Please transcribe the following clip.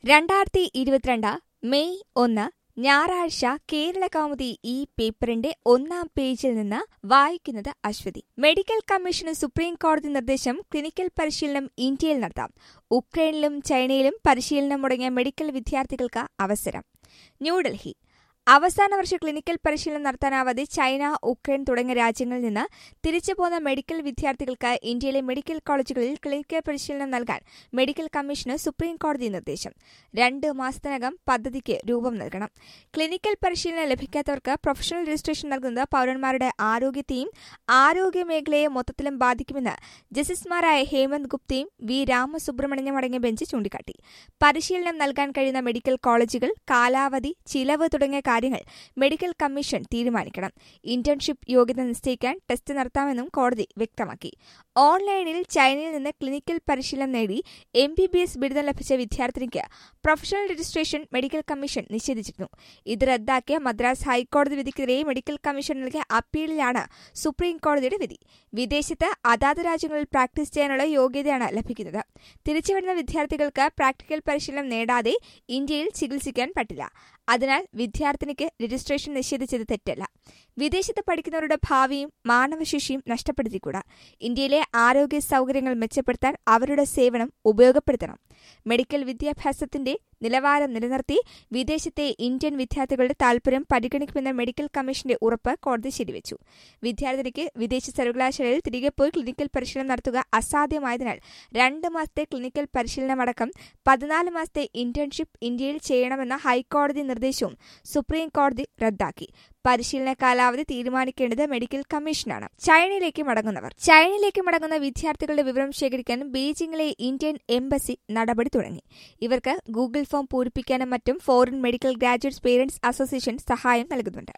രണ്ടായിരത്തി ഇരുപത്തിരണ്ട് മെയ് ഒന്ന് ഞായറാഴ്ച കേരള കൗമുദി ഈ പേപ്പറിന്റെ ഒന്നാം പേജിൽ നിന്ന് വായിക്കുന്നത് അശ്വതി മെഡിക്കൽ കമ്മീഷന് സുപ്രീം കോടതി നിർദ്ദേശം ക്ലിനിക്കൽ പരിശീലനം ഇന്ത്യയിൽ നടത്താം ഉക്രൈനിലും ചൈനയിലും പരിശീലനം മുടങ്ങിയ മെഡിക്കൽ വിദ്യാർത്ഥികൾക്ക് അവസരം ന്യൂഡൽഹി അവസാന വർഷ ക്ലിനിക്കൽ പരിശീലനം നടത്താനാവാതെ ചൈന ഉക്രൈൻ തുടങ്ങിയ രാജ്യങ്ങളിൽ നിന്ന് തിരിച്ചുപോന്ന മെഡിക്കൽ വിദ്യാർത്ഥികൾക്ക് ഇന്ത്യയിലെ മെഡിക്കൽ കോളേജുകളിൽ ക്ലിനിക്കൽ പരിശീലനം നൽകാൻ മെഡിക്കൽ കമ്മീഷന് സുപ്രീം കോടതി നിർദ്ദേശം രണ്ട് മാസത്തിനകം പദ്ധതിക്ക് രൂപം നൽകണം ക്ലിനിക്കൽ പരിശീലനം ലഭിക്കാത്തവർക്ക് പ്രൊഫഷണൽ രജിസ്ട്രേഷൻ നൽകുന്നത് പൌരന്മാരുടെ ആരോഗ്യത്തെയും ആരോഗ്യ മേഖലയെ മൊത്തത്തിലും ബാധിക്കുമെന്ന് ജസ്റ്റിസുമാരായ ഹേമന്ത് ഗുപ്തയും വി രാമസുബ്രഹ്മണ്യനും അടങ്ങിയ ബെഞ്ച് ചൂണ്ടിക്കാട്ടി പരിശീലനം നൽകാൻ കഴിയുന്ന മെഡിക്കൽ കോളേജുകൾ കാലാവധി ചിലവ് തുടങ്ങിയ കാര്യങ്ങൾ മെഡിക്കൽ കമ്മീഷൻ തീരുമാനിക്കണം ഇന്റേൺഷിപ്പ് യോഗ്യത നിശ്ചയിക്കാൻ ടെസ്റ്റ് നടത്താമെന്നും കോടതി വ്യക്തമാക്കി ഓൺലൈനിൽ ചൈനയിൽ നിന്ന് ക്ലിനിക്കൽ പരിശീലനം നേടി എം ബി ബി എസ് ബിരുദം ലഭിച്ച വിദ്യാർത്ഥിനിക്ക് പ്രൊഫഷണൽ രജിസ്ട്രേഷൻ മെഡിക്കൽ കമ്മീഷൻ നിഷേധിച്ചിരുന്നു ഇത് റദ്ദാക്കിയ മദ്രാസ് ഹൈക്കോടതി വിധിക്കെതിരെ മെഡിക്കൽ കമ്മീഷൻ നൽകിയ അപ്പീലിലാണ് സുപ്രീം കോടതിയുടെ വിധി വിദേശത്ത് അതാത് രാജ്യങ്ങളിൽ പ്രാക്ടീസ് ചെയ്യാനുള്ള യോഗ്യതയാണ് ലഭിക്കുന്നത് തിരിച്ചുവരുന്ന വിദ്യാർത്ഥികൾക്ക് പ്രാക്ടിക്കൽ പരിശീലനം നേടാതെ ഇന്ത്യയിൽ ചികിത്സിക്കാൻ പറ്റില്ല അതിനാൽ വിദ്യാർത്ഥിനിക്ക് രജിസ്ട്രേഷൻ നിഷേധിച്ചത് തെറ്റല്ല വിദേശത്ത് പഠിക്കുന്നവരുടെ ഭാവിയും മാനവശേഷിയും നഷ്ടപ്പെടുത്തിക്കൂടാ ഇന്ത്യയിലെ ആരോഗ്യ സൗകര്യങ്ങൾ മെച്ചപ്പെടുത്താൻ അവരുടെ സേവനം ഉപയോഗപ്പെടുത്തണം മെഡിക്കൽ വിദ്യാഭ്യാസത്തിന്റെ നിലവാരം നിലനിർത്തി വിദേശത്തെ ഇന്ത്യൻ വിദ്യാർത്ഥികളുടെ താൽപര്യം പരിഗണിക്കുമെന്ന മെഡിക്കൽ കമ്മീഷന്റെ ഉറപ്പ് കോടതി ശരിവച്ചു വിദ്യാർത്ഥിനിക്ക് വിദേശ സർവകലാശാലയിൽ തിരികെ പോയി ക്ലിനിക്കൽ പരിശീലനം നടത്തുക അസാധ്യമായതിനാൽ രണ്ട് മാസത്തെ ക്ലിനിക്കൽ പരിശീലനമടക്കം പതിനാല് മാസത്തെ ഇന്റേൺഷിപ്പ് ഇന്ത്യയിൽ ചെയ്യണമെന്ന ഹൈക്കോടതി നിർദ്ദേശവും സുപ്രീം കോടതി റദ്ദാക്കി പരിശീലന കാലാവധി തീരുമാനിക്കേണ്ടത് മെഡിക്കൽ കമ്മീഷനാണ് ചൈനയിലേക്ക് മടങ്ങുന്നവർ ചൈനയിലേക്ക് മടങ്ങുന്ന വിദ്യാർത്ഥികളുടെ വിവരം ശേഖരിക്കാൻ ബീജിംഗിലെ ഇന്ത്യൻ എംബസി നടപടി തുടങ്ങി ഇവർക്ക് ഗൂഗിൾ ഫോം പൂരിപ്പിക്കാനും മറ്റും foreign medical graduates parents association സഹായം നൽകുന്നുണ്ട്